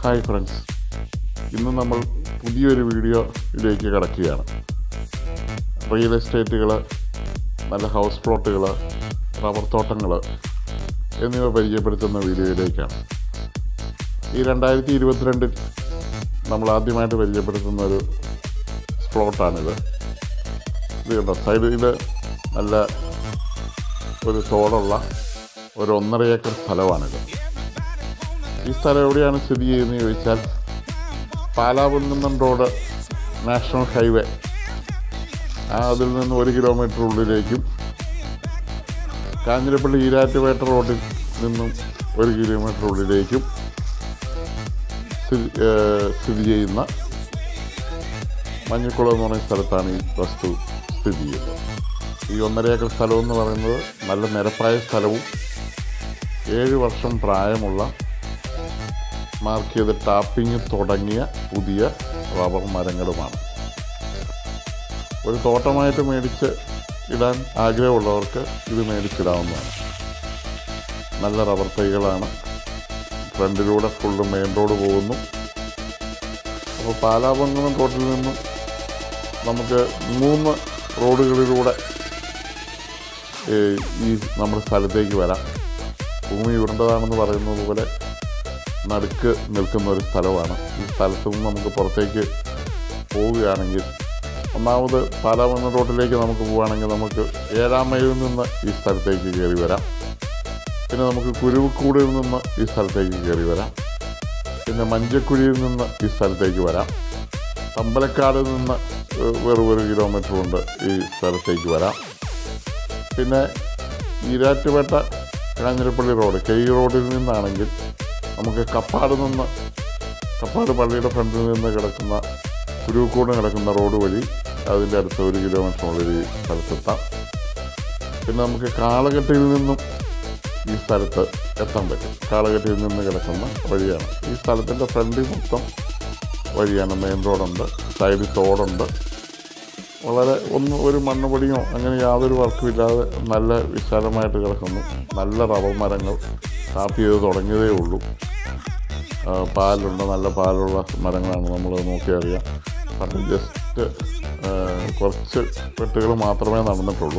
hi friends ഇന്ന് നമ്മൾ പുതിയൊരു വീഡിയോയിലേക്ക് കിടക്കുകയാണ് റിയൽ എസ്റ്റേറ്റുകൾ നല്ല ഹൗസ് പ്ലോട്ടുകൾ റബ്ബർ തോട്ടങ്ങൾ എന്നിവ പരിചയപ്പെടുത്തുന്ന വീഡിയോയിലേക്കാണ് ഈ രണ്ടായിരത്തി ഇരുപത്തിരണ്ടിൽ നമ്മൾ ആദ്യമായിട്ട് പരിചയപ്പെടുത്തുന്ന ഒരു പ്ലോട്ടാണിത് ഇത് കണ്ടോ സൈഡിൽ നല്ല ഒരു തോടുള്ള ഒരു ഒന്നര ഏക്കർ സ്ഥലമാണിത് ഈ സ്ഥലം എവിടെയാണ് സ്ഥിതി ചെയ്യുന്നത് ചോദിച്ചാൽ പാലാകുന്നം റോഡ് നാഷണൽ ഹൈവേ ആ അതിൽ നിന്ന് ഒരു കിലോമീറ്റർ ഉള്ളിലേക്കും കാഞ്ഞിരപ്പള്ളി ഈരാറ്റുപേട്ട റോഡിൽ നിന്നും ഒരു കിലോമീറ്റർ ഉള്ളിലേക്കും സ്ഥിതി ഏഹ് സ്ഥിതി ചെയ്യുന്ന മഞ്ഞക്കുളം എന്ന് പറയുന്ന സ്ഥലത്താണ് ഈ വസ്തു സ്ഥിതി ചെയ്യുന്നത് ഈ ഒന്നര ഏക്കർ സ്ഥലം എന്ന് പറയുന്നത് നല്ല നിരപ്പായ സ്ഥലവും ഏഴ് വർഷം പ്രായമുള്ള മാർക്ക് ചെയ്ത് ടാപ്പിംഗ് തുടങ്ങിയ പുതിയ റബ്ബർ മരങ്ങളുമാണ് ഒരു തോട്ടമായിട്ട് മേടിച്ച് ഇടാൻ ആഗ്രഹമുള്ളവർക്ക് ഇത് മേടിച്ചിടാവുന്നതാണ് നല്ല റബ്ബർ തൈകളാണ് ഫ്രണ്ടിലൂടെ ഫുള്ള് മെയിൻ റോഡ് പോകുന്നു അപ്പോൾ പാലാപങ്കണം റോഡിൽ നിന്നും നമുക്ക് മൂന്ന് റോഡുകളിലൂടെ ഏ, ഈ നമ്മുടെ സ്ഥലത്തേക്ക് വരാം ഭൂമി ഉരുണ്ടതാണെന്ന് പറയുന്നത് പോലെ നടുക്ക് നിൽക്കുന്ന ഒരു സ്ഥലമാണ് ഈ സ്ഥലത്ത് നിന്ന് നമുക്ക് പുറത്തേക്ക് പോവുകയാണെങ്കിൽ ഒന്നാമത് പാലാമണ്ണ റോഡിലേക്ക് നമുക്ക് പോവുകയാണെങ്കിൽ നമുക്ക് ഏഴാം മൈലിൽ നിന്ന് ഈ സ്ഥലത്തേക്ക് കയറി വരാം പിന്നെ നമുക്ക് കുരുവിക്കൂടിൽ നിന്ന് ഈ സ്ഥലത്തേക്ക് കയറി വരാം പിന്നെ മഞ്ചക്കുഴിയിൽ നിന്ന് ഈ സ്ഥലത്തേക്ക് വരാം തമ്പലക്കാട് നിന്ന് ഏഹ്, വെറും ഒരു കിലോമീറ്റർ കൊണ്ട് ഈ സ്ഥലത്തേക്ക് വരാം പിന്നെ Erattupetta Kanjirappally road K E റോഡിൽ നിന്നാണെങ്കിൽ നമുക്ക് കപ്പാട് നിന്ന് കപ്പാട് പള്ളിയുടെ ഫ്രണ്ടിൽ നിന്ന് കിടക്കുന്ന കുരുക്കൂട് കിടക്കുന്ന റോഡ് വഴി അതിൻ്റെ അടുത്ത് ഒരു കിലോമീറ്ററിനുള്ളിൽ ഈ സ്ഥലത്തെത്താം പിന്നെ നമുക്ക് കാളകെട്ടിയിൽ നിന്നും ഈ സ്ഥലത്ത് എത്താൻ പറ്റും കാളകെട്ടിയിൽ നിന്ന് കിടക്കുന്ന വഴിയാണ് ഈ സ്ഥലത്തിൻ്റെ ഫ്രണ്ടിൽ മൊത്തം വഴിയാണ് മെയിൻ റോഡുണ്ട് സൈഡിൽ തോടുണ്ട് വളരെ ഒന്നും ഒരു മണ്ണുപൊടിയോ അങ്ങനെ യാതൊരു വർക്കും ഇല്ലാതെ നല്ല വിശാലമായിട്ട് കിടക്കുന്നു നല്ല റബ്ബർ മരങ്ങൾ ടാപ്പ് ചെയ്ത് തുടങ്ങിയതേ ഉള്ളൂ ആ, പാലുണ്ട് നല്ല പാലുള്ള മരങ്ങളാണ് നമ്മൾ നോക്കിയറിയാം അത് ജസ്റ്റ് കുറച്ച് വെട്ടുകൾ മാത്രമേ നടന്നിട്ടുള്ളൂ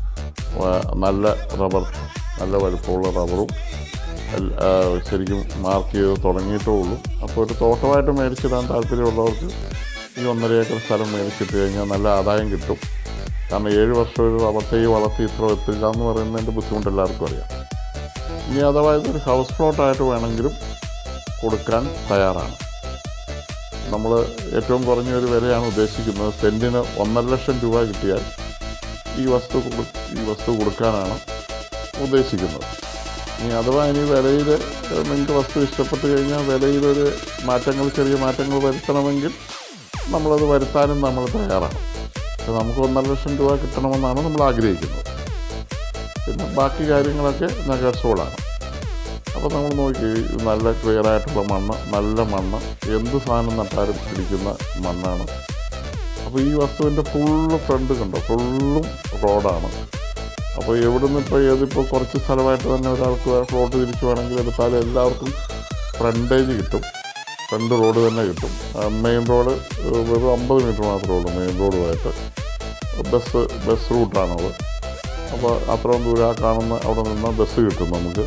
വ- നല്ല റബ്ബർ നല്ല വലുപ്പമുള്ള റബ്ബറും എൽ- ആ, ശരിക്കും മാർക്ക് ചെയ്ത് തുടങ്ങിയിട്ടേ ഉള്ളൂ അപ്പോൾ ഒരു തോട്ടമായിട്ട് മേടിച്ചിടാൻ താല്പര്യമുള്ളവർക്ക് ഈ ഒന്നര ഏക്കർ സ്ഥലം മേടിച്ചിട്ട് കഴിഞ്ഞാൽ നല്ല ആദായം കിട്ടും കാരണം ഏഴ് വർഷം ഒരു റബ്ബർ തൈ വളർത്തി ഇത്ര എത്തില്ല എന്ന് പറയുന്നതിൻ്റെ ബുദ്ധിമുട്ട് എല്ലാവർക്കും അറിയാം ഇനി അഥവാ ഇതൊരു ഹൗസ് പ്ലോട്ടായിട്ട് വേണമെങ്കിലും കൊടുക്കാൻ തയ്യാറാണ് നമ്മൾ ഏറ്റവും കുറഞ്ഞ ഒരു വിലയാണ് ഉദ്ദേശിക്കുന്നത് സെൻറ്റിന് ഒന്നര ലക്ഷം രൂപ കിട്ടിയാൽ ഈ വസ്തു കൊടു ഈ വസ്തു കൊടുക്കാനാണ് ഉദ്ദേശിക്കുന്നത് ഇനി അഥവാ ഇനി വിലയിൽ നിങ്ങൾക്ക് വസ്തു ഇഷ്ടപ്പെട്ട് കഴിഞ്ഞാൽ വിലയിലൊരു മാറ്റങ്ങൾ ചെറിയ മാറ്റങ്ങൾ വരുത്തണമെങ്കിൽ നമ്മളത് വരുത്താനും നമ്മൾ തയ്യാറാണ് പക്ഷെ നമുക്ക് ഒന്നര ലക്ഷം രൂപ കിട്ടണമെന്നാണ് നമ്മൾ ആഗ്രഹിക്കുന്നത് പിന്നെ ബാക്കി കാര്യങ്ങളൊക്കെ നെഗോഷ്യബിളാണ് അപ്പോൾ നമ്മൾ നോക്കി ഇത് നല്ല ക്ലിയർ ആയിട്ടുള്ള മണ്ണ് നല്ല മണ്ണ് എന്ത് സാധനം നട്ടാലും പിടിക്കുന്ന മണ്ണാണ് അപ്പോൾ ഈ വസ്തുവിൻ്റെ ഫുള്ള് ഫ്രണ്ട് കണ്ടോ ഫുള്ളും റോഡാണ് അപ്പോൾ എവിടുന്ന് ഇപ്പോൾ ഏതിപ്പോൾ കുറച്ച് സ്ഥലമായിട്ട് തന്നെ ഒരാൾക്ക് ഫ്ലോട്ട് തിരിച്ചു വേണമെങ്കിൽ എടുത്താൽ എല്ലാവർക്കും ഫ്രണ്ടേജ് കിട്ടും ഫ്രണ്ട് റോഡ് തന്നെ കിട്ടും മെയിൻ റോഡ് ഏഹ്, വെറും അമ്പത് മീറ്റർ മാത്രമേ ഉള്ളൂ മെയിൻ റോഡുമായിട്ട് ബസ് ബസ് റൂട്ടാണത് അപ്പോൾ അത്രയും ദൂരം ആ കാണുന്ന അവിടെ നിന്ന് ബസ് കിട്ടും നമുക്ക്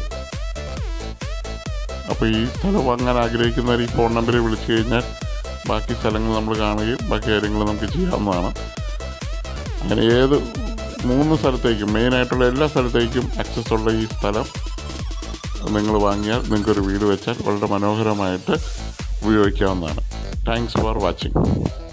അപ്പോൾ ഈ സ്ഥലം വാങ്ങാൻ ആഗ്രഹിക്കുന്നവർ ഈ ഫോൺ നമ്പറിൽ വിളിച്ചു കഴിഞ്ഞാൽ ബാക്കി സ്ഥലങ്ങൾ നമ്മൾ കാണുകയും ബാക്കി കാര്യങ്ങൾ നമുക്ക് ചെയ്യാവുന്നതാണ് അങ്ങനെ ഏത് മൂന്ന് സ്ഥലത്തേക്കും മെയിനായിട്ടുള്ള എല്ലാ സ്ഥലത്തേക്കും ആക്സസ് ഉള്ള ഈ സ്ഥലം നിങ്ങൾ വാങ്ങിയാൽ നിങ്ങൾക്കൊരു വീട് വെച്ചാൽ വളരെ മനോഹരമായിട്ട് ഉപയോഗിക്കാവുന്നതാണ് താങ്ക്സ് ഫോർ വാച്ചിങ്